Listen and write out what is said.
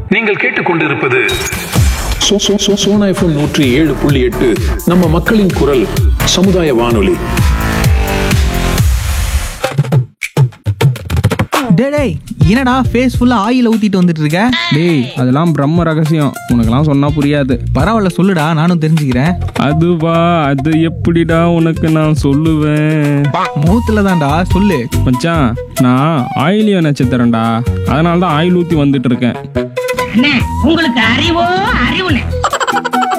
நீங்கள் கேட்டுக்கொண்டிருப்பது சோ- சோ- சோ- சோனா எஃப்எம் நூற்றி ஏழு புள்ளி எட்டு நம்ம மக்களின் குரல் சமுதாய வானொலி டேய் டேய் என்னடா ஃபேஸ் ஃபுல்லா ஆயில் ஊத்திட்டு வந்துட்டு இருக்க டேய் அதெல்லாம் பிரம்ம ரகசியம் உனக்கெல்லாம் சொன்னா புரியாது பரவாயில்ல சொல்லுடா நானும் தெரிஞ்சுக்கிறேன் அதுவா அது எப்படிடா உனக்கு நான் சொல்லுவேன் முகத்துல தான்டா சொல்லு மச்சான் நான் ஆயிலிய நட்சத்திரம்டா அதனால தான் ஆயில் ஊற்றி வந்துட்டு இருக்கேன் அண்ணே உங்களுக்கு அறிவோ அறிவுனே